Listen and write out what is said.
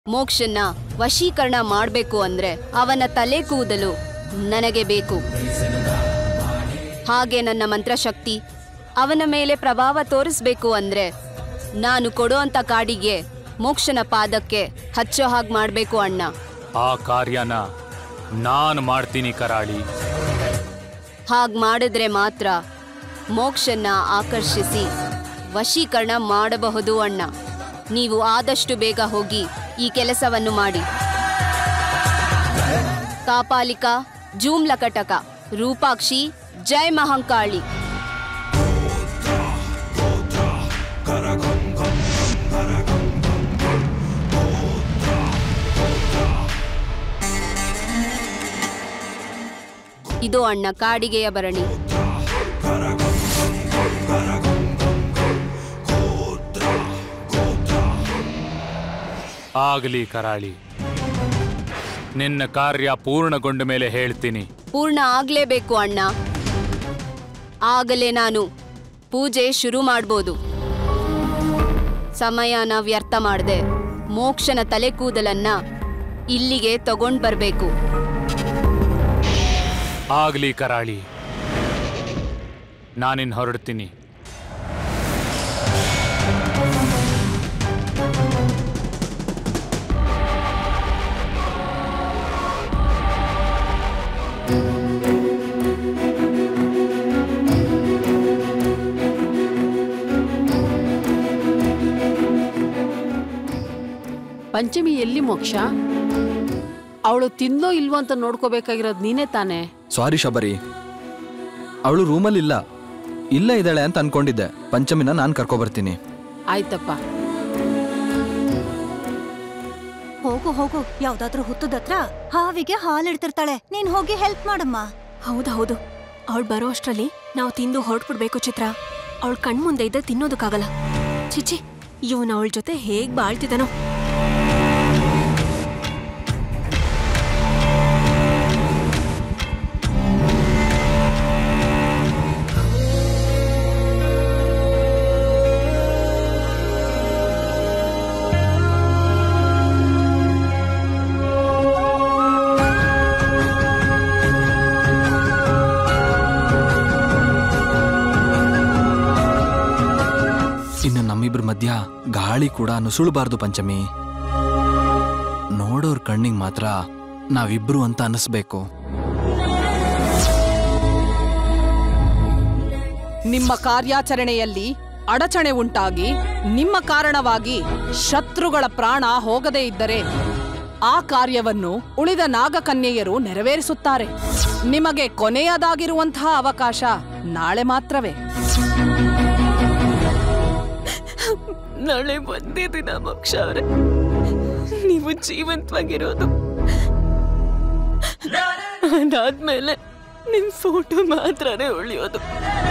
ಮೋಕ್ಷನ್ನ ವಶೀಕರಣ ಮಾಡ್ಬೇಕು ಅಂದ್ರೆ ಅವನ ತಲೆ ಕೂದಲು ನನಗೆ ಬೇಕು ಹಾಗೆ ನನ್ನ ಮಂತ್ರಶಕ್ತಿ ಅವನ ಮೇಲೆ ಪ್ರಭಾವ ತೋರಿಸ್ಬೇಕು ಅಂದ್ರೆ ನಾನು ಕೊಡೋಂಥ ಕಾಡಿಗೆ ಮೋಕ್ಷನ ಪಾದಕ್ಕೆ ಹಚ್ಚೋ ಹಾಗೆ ಮಾಡಬೇಕು ಅಣ್ಣ ಆ ಕಾರ್ಯನ ನಾನು ಮಾಡ್ತೀನಿ ಕರಾಳಿ ಹಾಗೆ ಮಾಡಿದ್ರೆ ಮಾತ್ರ ಮೋಕ್ಷನ್ನ ಆಕರ್ಷಿಸಿ ವಶೀಕರಣ ಮಾಡಬಹುದು ಅಣ್ಣ ನೀವು ಆದಷ್ಟು ಬೇಗ ಹೋಗಿ ಈ ಕೆಲಸವನ್ನು ಮಾಡಿ ಕಾಪಾಲಿಕಾ ಜೂಮ್ಲಕಟಕ ರೂಪಾಕ್ಷಿ ಜೈ ಮಹಂಕಾಳಿ ಇದು ಅಣ್ಣ ಕಾಡಿಗೆಯ ಭರಣಿ ಆಗಲಿ ಕರಾಳಿ ನಿನ್ನ ಕಾರ್ಯ ಪೂರ್ಣಗೊಂಡ ಮೇಲೆ ಹೇಳ್ತೀನಿ ಪೂರ್ಣ ಆಗ್ಲೇಬೇಕು ಅಣ್ಣ ಆಗಲೇ ನಾನು ಪೂಜೆ ಶುರು ಮಾಡ್ಬೋದು ಸಮಯನ ವ್ಯರ್ಥ ಮಾಡದೆ ಮೋಕ್ಷನ ತಲೆ ಕೂದಲನ್ನ ಇಲ್ಲಿಗೆ ತಗೊಂಡ್ ಬರ್ಬೇಕು ಆಗಲಿ ಕರಾಳಿ ನಾನಿನ್ ಹೊರಡ್ತೀನಿ ಪಂಚಮಿ ಎಲ್ಲಿ ಮೋಕ್ಷ ಅವಳು ತಿಂದೋ ಇಲ್ವೋ ಅಂತ ನೋಡ್ಕೋಬೇಕಾಗಿರೋದು ನೀನೇ ತಾನೇ ಸಾರಿ ಶಬರಿ ಅವಳು ರೂಮಲ್ಲಿಲ್ಲ ಇಲ್ಲ ಇದ್ದಾಳೆ ಅಂತ ಅನ್ಕೊಂಡಿದ್ದೆ ಪಂಚಮಿನ ನಾನು ಕರ್ಕೊಬರ್ತೀನಿ ಆಯ್ತಪ್ಪ ಹೋಗು ಹೋಗು ಯಾವ್ದಾದ್ರೂ ಹುತ್ತದತ್ರ ಹಾವಿಗೆ ಹಾಲಿಡ್ತಿರ್ತಾಳೆ ನೀನ್ ಹೋಗಿ ಹೆಲ್ಪ್ ಮಾಡಮ್ಮ ಹೌದು ಹೌದು ಅವಳು ಬರೋ ಅಷ್ಟ್ರಲ್ಲಿ ನಾವು ತಿಂದು ಹೊರಟ್ಬಿಡ್ಬೇಕು ಚಿತ್ರ ಅವಳ ಕಣ್ಮುಂದೆ ಇದ್ದ ತಿನ್ನೋದಕ್ಕಾಗಲ್ಲ ಚಿಚಿ ಇವನು ಅವಳ ಜೊತೆ ಹೇಗ್ ಬಾಳ್ತಿದ್ದಾನೋ ಇನ್ನು ನಮ್ಮಿಬ್ರ ಮಧ್ಯ ಗಾಳಿ ಕೂಡ ನುಸುಳಬಾರ್ದು ಪಂಚಮಿ ನೋಡೋರ್ ಕಣ್ಣಿಗೆ ಮಾತ್ರ ನಾವಿಬ್ರು ಅಂತ ಅನಿಸ್ಬೇಕು ನಿಮ್ಮ ಕಾರ್ಯಾಚರಣೆಯಲ್ಲಿ ಅಡಚಣೆ ಉಂಟಾಗಿ ನಿಮ್ಮ ಕಾರಣವಾಗಿ ಶತ್ರುಗಳ ಪ್ರಾಣ ಹೋಗದೇ ಇದ್ದರೆ ಆ ಕಾರ್ಯವನ್ನು ಉಳಿದ ನಾಗಕನ್ಯೆಯರು ನೆರವೇರಿಸುತ್ತಾರೆ ನಿಮಗೆ ಕೊನೆಯದಾಗಿರುವಂತಹ ಅವಕಾಶ ನಾಳೆ ಮಾತ್ರವೇ ನಾಳೆ ಒಂದೇ ದಿನ ಮೋಕ್ಷ ಅವ್ರೆ ನೀವು ಜೀವಂತವಾಗಿರೋದು ಅದಾದ್ಮೇಲೆ ನಿಮ್ ಫೋಟೋ ಮಾತ್ರನೇ ಉಳಿಯೋದು